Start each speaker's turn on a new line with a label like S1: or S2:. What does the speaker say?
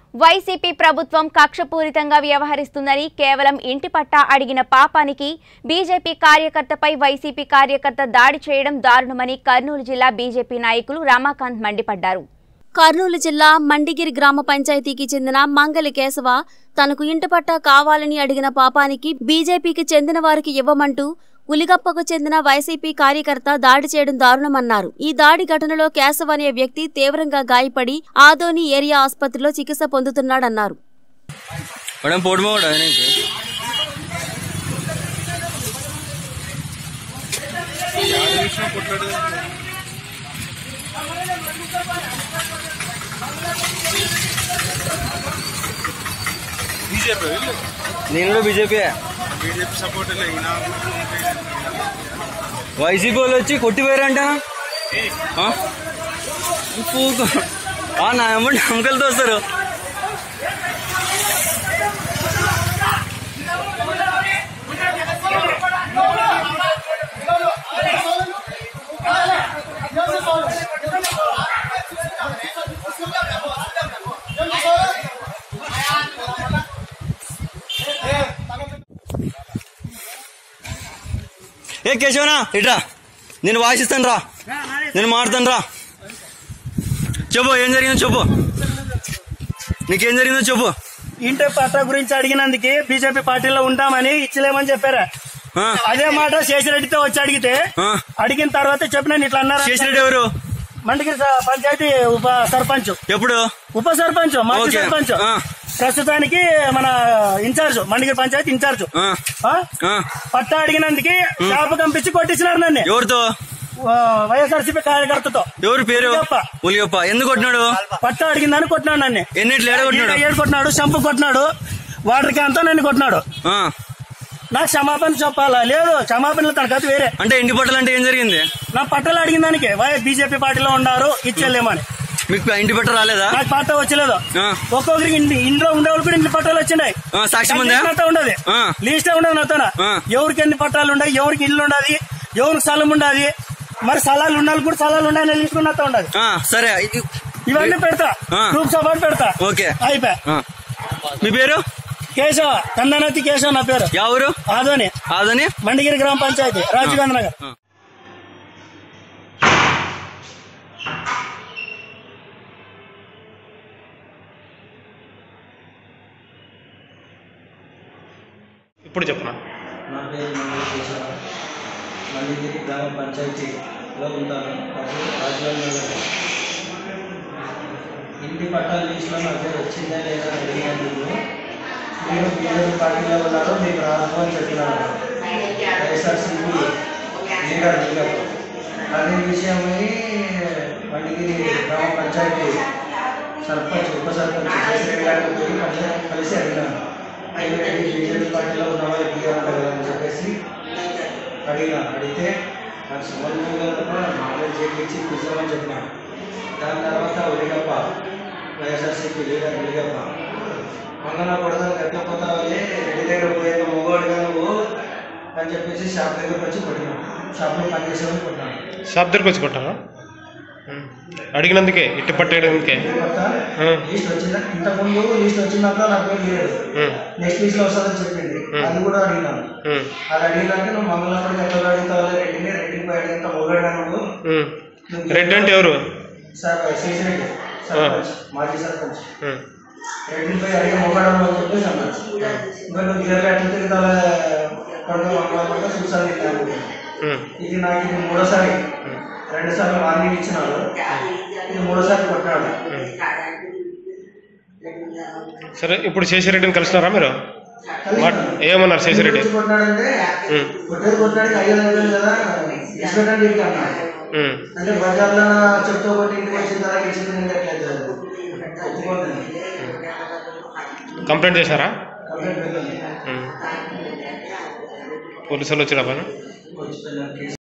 S1: YCP ప్రభుత్వం కక్షపూరితంగా వ్యవహరిస్తుందని కేవలం ఇంటి పట్టా అడిగిన పాపానికి బీజేపీ కార్యకర్తపై వైసీపీ కార్యకర్త దాడి చేయడం దారుణమని కర్నూలు జిల్లా బీజేపీ నాయకులు రమాకాంత్ మండిపడ్డారు
S2: కర్నూలు జిల్లా మండిగిరి గ్రామ పంచాయతీకి చెందిన మంగలి కేశవ తనకు ఇంటి పట్టా కావాలని అడిగిన పాపానికి బీజేపీకి చెందిన వారికి ఇవ్వమంటూ ఉలిగప్పకు చెందిన వైసీపీ కార్యకర్త దాడి చేయడం దారుణమన్నారు ఈ దాడి ఘటనలో కేశవ్ అనే వ్యక్తి తీవ్రంగా గాయపడి ఆదోని ఏరియా ఆసుపత్రిలో చికిత్స పొందుతున్నాడన్నారు
S3: మేడం పోటీ కూడా నీకు నేను కూడా బీజేపీ
S4: బీజేపీ సపోర్ట్
S3: వైసీపీ వాళ్ళు వచ్చి కొట్టిపోయారంట నా అమ్మ అంకల్తో వస్తారు ఏ కేశవనా ఇట్రా నేను వాసిస్తాను రా నేను మాడతాను రా చెప్పు ఏం జరిగిందో చెప్పు నీకేం జరిగిందో చెప్పు
S4: ఇంటి పట్టా గురించి అడిగినందుకు బీజేపీ పార్టీలో ఉంటామని ఇచ్చలేమని చెప్పారా
S3: ఆ,
S4: అదే మాట శేషిరెడ్డితో వచ్చి అడిగితే
S3: ఆ.
S4: అడిగిన తర్వాత చెప్పిన ఇట్లా అన్నారు
S3: చేసినట్టు ఎవరు
S4: మండగిరి స- పంచాయతీ ఉప సర్పంచ్
S3: ఎప్పుడు
S4: ఉప సర్పంచ్ మాజీ
S3: ఓకే.
S4: సర్పంచ్
S3: ఆ.
S4: ప్రస్తుతానికి మన ఇన్ఛార్జ్ మండగిరి పంచాయతీ ఇన్ఛార్జ్
S3: ఆ,
S4: ఆ?
S3: ఆ,
S4: పట్టా అడిగినందుకు షాపు కంపించి కొట్టించినారు నన్ను
S3: ఎవరితో
S4: వైఎస్ఆర్సీపీ కార్యకర్తతో
S3: ఎవరు పేరు
S4: ఉలియప్ప.
S3: ఉలియప్ప ఎందుకు కొట్టినాడు
S4: పట్టా అడిగిందని కొట్టినాడు నన్ను
S3: ఎన్నిట్లు ఏడ కొట్టినాడు
S4: ఏడు కొట్టినాడు షంపు కొట్టినాడు వాటర్ క్యాన్ తో నన్ను కొట్టినాడు
S3: ఆ,
S4: నాకు క్షమాపణ చెప్పాలా లేదు క్షమాపణ తన కథ వేరే
S3: అంటే ఇంటి పట్టాలు అంటే ఏం జరిగింది
S4: నా పట్టాలు అడిగిన దానికి వై- బీజేపీ పార్టీలో ఉన్నారు ఇచ్చేలేమని
S3: మీకు ఇంటి పట్ట రాలేదా
S4: నాకు పట్టా వచ్చలేదు
S3: ఆ.
S4: ఒక్కొక్కరికి ఇంటి- ఇంట్లో ఉండే వాళ్ళు కూడా ఇంటి పట్టాలు వచ్చినాయి
S3: ఆ, సాక్ష్యం ఉందా
S4: ఉండదు
S3: ఆ.
S4: లీస్టే ఉండదు నాతో
S3: ఆ.
S4: ఎవరికి ఎన్ని పట్టాలు ఉన్నాయి ఎవరికి ఇల్లు ఉండదు ఎవరికి స్థలం ఉండదు మరి స్థలాలు ఉండాలి కూడా స్థలాలు ఉండాలని లిస్ట్ నాతో ఉండదు
S3: ఆ, సరే ఇది-
S4: ఇవన్నీ పెడతా
S3: ఆ.
S4: ప్రూఫ్ సపోర్ట్ పెడతా
S3: ఓకే
S4: అయిపోయా
S3: ఆ. మీ పేరు
S4: కేశవ కందనతి కేశవ నా పేరు
S3: ఎవరు
S4: ఆదోని
S3: అదని
S4: మండిగిరి గ్రామ పంచాయతీ రాజీవ్ గాంధీ నగర్
S5: ఇప్పుడు చెప్పనా
S6: నా పేరు మంగళ కేశవ మల్లిగిరి గ్రామ పంచాయతీలో ఉంటాను రాజధాని నగర్ ఇంటి పట్టాల లిస్టులో నా పేరు వచ్చిందా లేదా అని అడిగినందుకు మీరు బీజేపీ పార్టీలో ఉన్నారో మీకు రాదు అని చెప్పినారు వైఎస్ఆర్సీపీ లీడర్ లీడర్ అదే విషయమై మల్లిగిరి గ్రామ పంచాయతీ సర్పంచ్ ఉప సర్పంచ్ కేసరి గారిని పోయి కలిసి- కలిసి అడిగినాను అయితే బీజేపీ పార్టీలో ఉన్న వాళ్ళు దిగారంట కదా అని చెప్పేసి అడిగినా అడిగితే నాకు సంబంధం లేదప్ప మామూలు చేపించి కూర్చోమని చెప్పినాను దాని తర్వాత ఉలిగప్ప వైఎస్ఆర్సీపీ లీడర్ ఉలిగప్ప మంగళ కొడదాన్ని కట్టకపోతావని రెడ్డి దగ్గర పోయేది మొగోడుగా నువ్వు అని చెప్పేసి షాప్ దగ్గరకు వచ్చి కొట్టినాను షాప్లో పనిచేసేవాడిని కొట్టినాను
S5: షాప్ దగ్గరికి వచ్చి కొట్టారా ఉం. అడిగినందుకే ఇట్టి పట్టేయడానికే
S6: కొత్త
S5: ఆ.
S6: లిస్ట్ వచ్చిందా ఇంతకుముందు లిస్ట్ వచ్చినప్పుడు నా పేరు లేదు
S5: ఉం.
S6: నెక్స్ట్ లిస్ట్లో వస్తుందని చెప్పింది
S5: Hmm.
S6: అది కూడా అడిగినాను
S5: ఉం.
S6: అది అడిగినాక నువ్వు మంగళప్పటికి ఎక్కడ అడుగుతావు రెడ్డిని రెడ్డిని పోయి అడిగితే మొగడా నువ్వు
S5: ఉం. రెడ్ అంటే ఎవరు
S6: సార్ శేషిరెడ్డి సర్పంచ్ మాజీ సర్పంచ్
S5: ఉం.
S6: రెడ్డిని పోయి అడిగి మొగడా అని చెప్పేసి అన్నాడు ఇంకా నువ్వు గిరగా ఎట్లా తిరుగుతావా కొడుకు మంగళపడితే చూసాను
S5: ఉం.
S6: ఇది నాకు ఇది మూడోసారి రెండు సార్లు వార్నింగ్ ఇచ్చినాడు ఇది మూడోసారి కొట్టినాడు
S5: సరే ఇప్పుడు శేషిరెడ్డిని కలిసినారా మీరు మా- ఏమన్నారు శేషిరెడ్డి
S6: ఎందుకు కొట్టినాడంటే
S5: ఉం.
S6: కొట్టేది కొట్టినాడు ఐదు అయిపోయింది కదా ఇష్టం చెప్పి అన్నాడు
S5: ఉం.
S6: అంటే బజార్లో చెప్తూ కొట్టి ఇంటికి వచ్చిన తర్వాత ఇచ్చింది నేను ఎట్లయితే ఒప్పుకోండి
S5: కంప్లైంట్ చేశారా
S6: కంప్లైంట్ పెట్టండి
S5: ఉం. పోలీసు వాళ్ళు వచ్చిన పైన
S6: వచ్చిపోయినారు